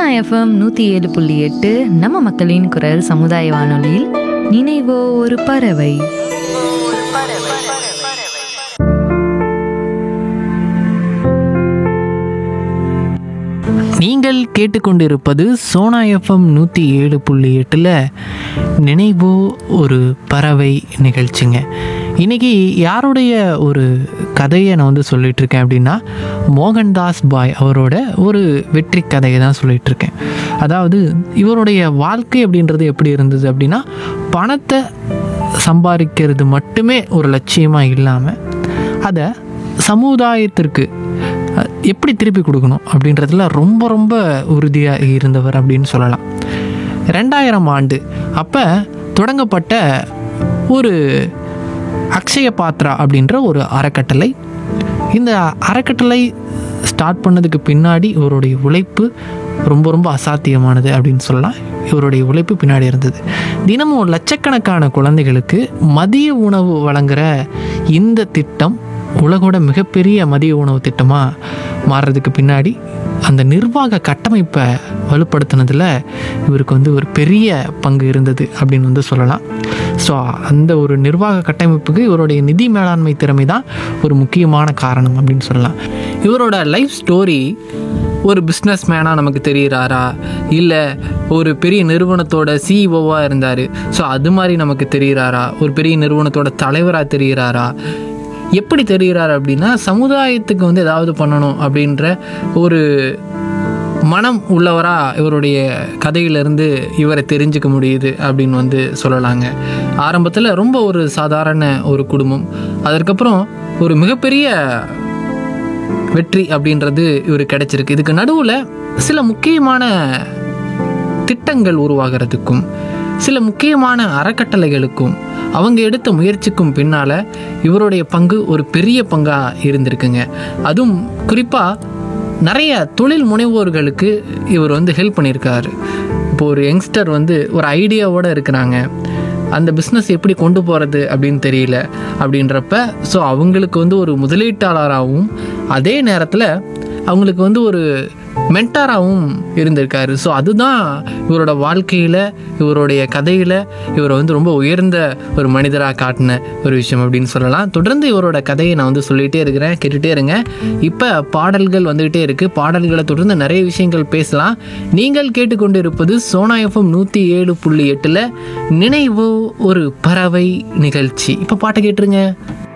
FM நூற்றி ஏழு புள்ளி எட்டு நம்ம மக்களின் குரல் சமுதாய வானொலியில் நினைவோ ஒரு பறவை நீங்கள் கேட்டுக்கொண்டிருப்பது சோனா எஃப்எம் நூற்றி ஏழு புள்ளி எட்டில் நினைவோ ஒரு பறவை நிகழ்ச்சிங்க இன்றைக்கி யாருடைய ஒரு கதையை நான் வந்து சொல்லிட்டு இருக்கேன் அப்படின்னா மோகன்தாஸ் பாய் அவரோட ஒரு வெற்றி கதையை தான் சொல்லிட்டு இருக்கேன் அதாவது இவருடைய வாழ்க்கை அப்படின்றது எப்படி இருந்தது அப்படின்னா பணத்தை சம்பாதிக்கிறது மட்டுமே ஒரு லட்சியமாக இல்லாமல் அதை சமுதாயத்திற்கு அஹ், எப்படி திருப்பி கொடுக்கணும் அப்படின்றதுல ரொம்ப ரொம்ப உறுதியாக இருந்தவர் அப்படின்னு சொல்லலாம் ரெண்டாயிரம் ஆண்டு அப்போ தொடங்கப்பட்ட ஒரு அக்ஷய பாத்ரா அப்படின்ற ஒரு அறக்கட்டளை இந்த அறக்கட்டளை ஸ்டார்ட் பண்ணதுக்கு பின்னாடி இவருடைய உழைப்பு ரொம்ப ரொம்ப அசாத்தியமானது அப்படின்னு சொல்லலாம் இவருடைய உழைப்பு பின்னாடி இருந்தது தினமும் லட்சக்கணக்கான குழந்தைகளுக்கு மதிய உணவு வழங்குகிற இந்த திட்டம் உலகோட மிகப்பெரிய மதிய உணவு திட்டமாக மாறுறதுக்கு பின்னாடி அந்த நிர்வாக கட்டமைப்பை வலுப்படுத்தினதில் இவருக்கு வந்து ஒரு பெரிய பங்கு இருந்தது அப்படின்னு வந்து சொல்லலாம் ஸோ அந்த ஒரு நிர்வாக கட்டமைப்புக்கு இவருடைய நிதி மேலாண்மை திறமை தான் ஒரு முக்கியமான காரணம் அப்படின்னு சொல்லலாம் இவரோட லைஃப் ஸ்டோரி ஒரு பிஸ்னஸ் மேனாக நமக்கு தெரிகிறாரா இல்லை ஒரு பெரிய நிறுவனத்தோட சிஇஓவாக இருந்தார் ஸோ அது மாதிரி நமக்கு தெரிகிறாரா ஒரு பெரிய நிறுவனத்தோட தலைவராக தெரிகிறாரா எப்படி தெரிகிறார் அப்படின்னா சமுதாயத்துக்கு வந்து ஏதாவது பண்ணணும் அப்படின்ற ஒரு மனம் உள்ளவராக இவருடைய கதையிலிருந்து இவரை தெரிஞ்சுக்க முடியுது அப்படின்னு வந்து சொல்லலாங்க ஆரம்பத்தில் ரொம்ப ஒரு சாதாரண ஒரு குடும்பம் அதற்கப்புறம் ஒரு மிகப்பெரிய வெற்றி அப்படின்றது இவருக்கு கிடைச்சிருக்கு இதுக்கு நடுவில் சில முக்கியமான திட்டங்கள் உருவாகிறதுக்கும் சில முக்கியமான அறக்கட்டளைகளுக்கும் அவங்க எடுத்த முயற்சிக்கும் பின்னால் இவருடைய பங்கு ஒரு பெரிய பங்காக இருந்திருக்குங்க அதுவும் குறிப்பாக நிறைய தொழில் முனைவோர்களுக்கு இவர் வந்து ஹெல்ப் பண்ணியிருக்காரு இப்போ ஒரு யங்ஸ்டர் வந்து ஒரு ஐடியாவோடு இருக்கிறாங்க அந்த பிஸ்னஸ் எப்படி கொண்டு போகிறது அப்படின்னு தெரியல அப்படின்றப்ப ஸோ அவங்களுக்கு வந்து ஒரு முதலீட்டாளராகவும் அதே நேரத்தில் அவங்களுக்கு வந்து ஒரு மென்டாராகவும் இருந்திருக்காரு ஸோ அதுதான் இவரோட வாழ்க்கையில் இவருடைய கதையில் இவரை வந்து ரொம்ப உயர்ந்த ஒரு மனிதராக காட்டின ஒரு விஷயம் அப்படின்னு சொல்லலாம் தொடர்ந்து இவரோட கதையை நான் வந்து சொல்லிகிட்டே இருக்கிறேன் கேட்டுகிட்டே இருங்க இப்போ பாடல்கள் வந்துக்கிட்டே இருக்குது பாடல்களை தொடர்ந்து நிறைய விஷயங்கள் பேசலாம் நீங்கள் கேட்டுக்கொண்டு இருப்பது சோனா எஃப்எம் நூற்றி ஏழு புள்ளி எட்டில் நினைவு ஒரு பறவை நிகழ்ச்சி இப்போ பாட்டை கேட்டுருங்க